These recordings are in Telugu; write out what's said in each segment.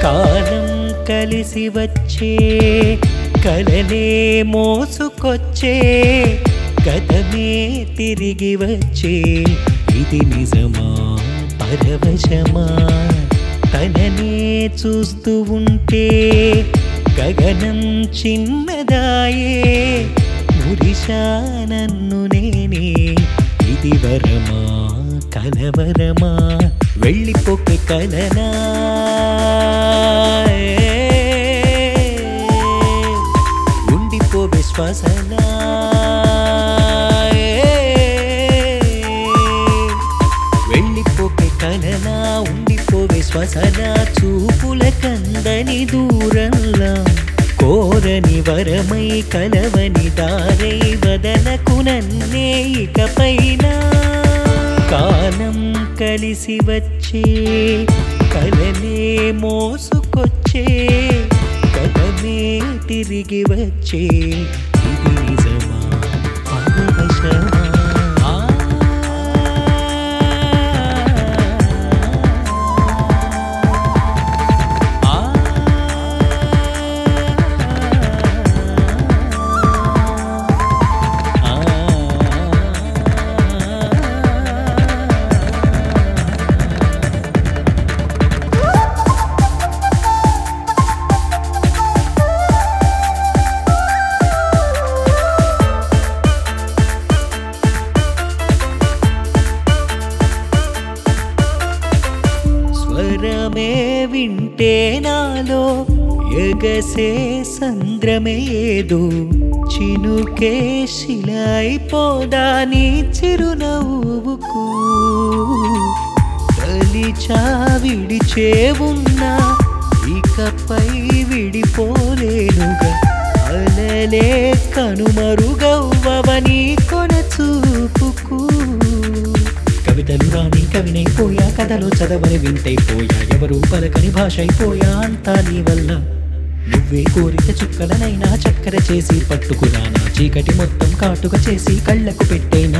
కాలం కలిసి వచ్చే కలలే మోసుకొచ్చే గతమే తిరిగి వచ్చే ఇది నిజమా పరవశమా తననే చూస్తూ ఉంటే గగనం చిన్నదాయే మురిశా నన్ను నేనే ఇది వరమా కలవరమా వెళ్ళిపోకే కలనా ఉండిపో విశ్వాసనా వెళ్ళిపోకే కలనా ఉండిపోవే శ్వసన చూపుల కందని దూరంలా కోరని వరమై కలవని దారై వదలకు నన్నే ఇకపైన కాలం కలిసి వచ్చే కలనే మోసుకొచ్చే కథమే తిరిగి వచ్చే ఇది నిజమా పరవశమా స్వరమే వింటే నాలో ఎగసే సంద్రమే ఏదో చినుకే శిలైపోదా నీ చిరునవ్వుకు తలిచా విడిచే ఉన్నా ఇకపై విడిపోలేనుగా అలలే కనుమరుగవ్వవని కొన చూపుకు కవితలు రాని కవినైపోయా కథలు చదవని వింటైపోయా ఎవరు పలకని భాష అయిపోయా అంతా నీ వల్ల నువ్వే కోరిక చుక్కలనైనా చక్కెర చేసి పట్టుకురానా చీకటి మొత్తం కాటుక చేసి కళ్ళకు పెట్టేనా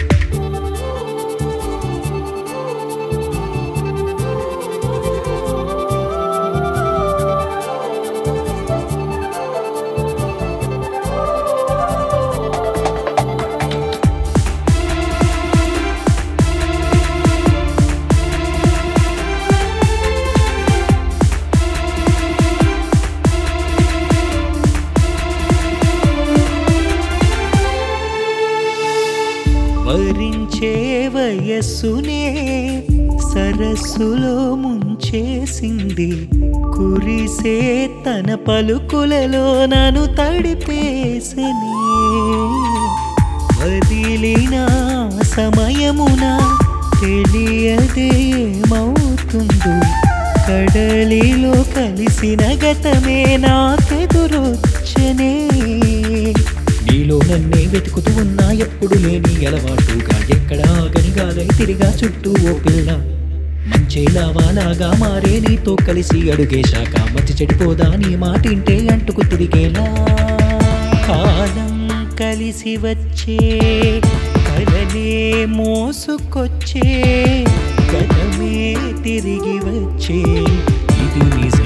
వరించే వయస్సునే సరస్సులో ముంచేసింది కురిసే తన పలుకులలో నన్ను తడిపేసని వదిలిన సమయమున తెలియదే ఏమవుతుందో కడలిలో కలిసిన గతమే నాకెదురొచ్చనే నీలో నన్నే వెతుకుతూ ఉన్నా ఎప్పుడు లేని అలవాటుగా ఎక్కడ ఆగని గాలై తిరిగా చుట్టూ ఓ పిల్ల మంచేలావాలాగా మారే నీతో కలిసి అడుగేశాక మతి చెడిపోదా నీ మాటింటే అంటుకు తిరిగేలా కాలం కలిసి వచ్చే కలనే మోసుకొచ్చే కథమే తిరిగి వచ్చే ఇది నిజ